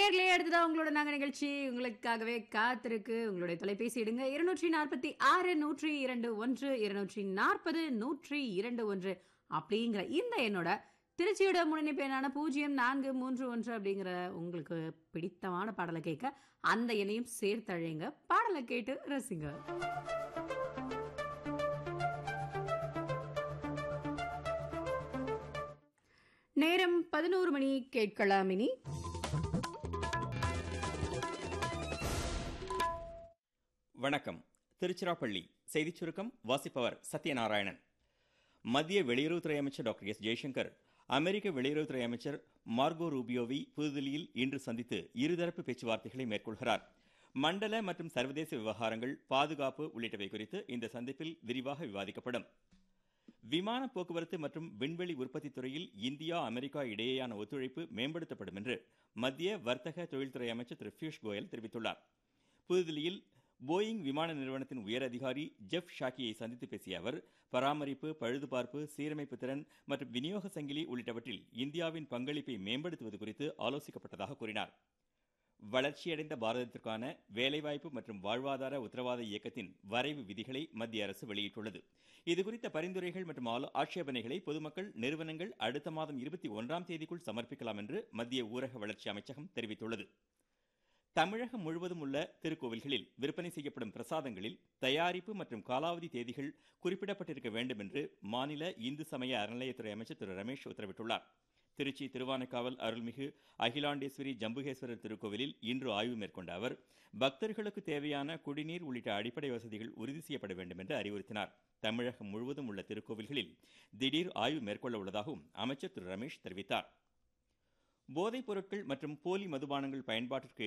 நேர்லயே அடுத்ததா உங்களோட நாங்க நிகழ்ச்சி உங்களுக்காகவே காத்திருக்கு உங்களுடைய தொலைபேசி இடுங்க இருநூற்றி நாற்பத்தி ஆறு நூற்றி இரண்டு ஒன்று இருநூற்றி நாற்பது நூற்றி இரண்டு ஒன்று அப்படிங்கிற இந்த என்னோட திருச்சியோட முன்னணிப்பு எண்ணான பூஜ்ஜியம் நான்கு மூன்று ஒன்று அப்படிங்கிற உங்களுக்கு பிடித்தமான பாடலை கேட்க அந்த எண்ணையும் சேர்த்தழைங்க பாடலை கேட்டு ரசிங்க நேரம் பதினோரு மணி கேட்கலாம் இனி வணக்கம் திருச்சிராப்பள்ளி செய்திச் சுருக்கம் வாசிப்பவர் சத்யநாராயணன் மத்திய வெளியுறவுத்துறை அமைச்சர் டாக்டர் எஸ் ஜெய்சங்கர் அமெரிக்க வெளியுறவுத்துறை அமைச்சர் மார்கோ ரூபியோவை புதுதில்லியில் இன்று சந்தித்து இருதரப்பு பேச்சுவார்த்தைகளை மேற்கொள்கிறார் மண்டல மற்றும் சர்வதேச விவகாரங்கள் பாதுகாப்பு உள்ளிட்டவை குறித்து இந்த சந்திப்பில் விரிவாக விவாதிக்கப்படும் விமான போக்குவரத்து மற்றும் விண்வெளி உற்பத்தி துறையில் இந்தியா அமெரிக்கா இடையேயான ஒத்துழைப்பு மேம்படுத்தப்படும் என்று மத்திய வர்த்தக தொழில்துறை அமைச்சர் திரு பியூஷ் கோயல் தெரிவித்துள்ளார் புதுதில்லியில் போயிங் விமான நிறுவனத்தின் உயர் அதிகாரி ஜெஃப் ஷாக்கியை சந்தித்து பேசிய அவர் பராமரிப்பு பழுதுபார்ப்பு சீரமைப்பு திறன் மற்றும் விநியோக சங்கிலி உள்ளிட்டவற்றில் இந்தியாவின் பங்களிப்பை மேம்படுத்துவது குறித்து ஆலோசிக்கப்பட்டதாக கூறினார் வளர்ச்சியடைந்த பாரதத்திற்கான வேலைவாய்ப்பு மற்றும் வாழ்வாதார உத்தரவாத இயக்கத்தின் வரைவு விதிகளை மத்திய அரசு வெளியிட்டுள்ளது இதுகுறித்த பரிந்துரைகள் மற்றும் ஆலோ- ஆட்சேபனைகளை பொதுமக்கள் நிறுவனங்கள் அடுத்த மாதம் இருபத்தி ஒன்றாம் தேதிக்குள் சமர்ப்பிக்கலாம் என்று மத்திய ஊரக வளர்ச்சி அமைச்சகம் தெரிவித்துள்ளது தமிழகம் முழுவதும் உள்ள திருக்கோவில்களில் விற்பனை செய்யப்படும் பிரசாதங்களில் தயாரிப்பு மற்றும் காலாவதி தேதிகள் குறிப்பிடப்பட்டிருக்க வேண்டும் என்று மாநில இந்து சமய அறநிலையத்துறை அமைச்சர் திரு ரமேஷ் உத்தரவிட்டுள்ளார் திருச்சி திருவானைக்காவல் அருள்மிகு அகிலாண்டேஸ்வரி ஜம்புகேஸ்வரர் திருக்கோவிலில் இன்று ஆய்வு மேற்கொண்ட அவர் பக்தர்களுக்கு தேவையான குடிநீர் உள்ளிட்ட அடிப்படை வசதிகள் உறுதி செய்யப்பட வேண்டும் என்று அறிவுறுத்தினார் தமிழகம் முழுவதும் உள்ள திருக்கோவில்களில் திடீர் ஆய்வு மேற்கொள்ள உள்ளதாகவும் அமைச்சர் திரு ரமேஷ் தெரிவித்தார் போதைப் பொருட்கள் மற்றும் போலி மதுபானங்கள் பயன்பாட்டிற்கு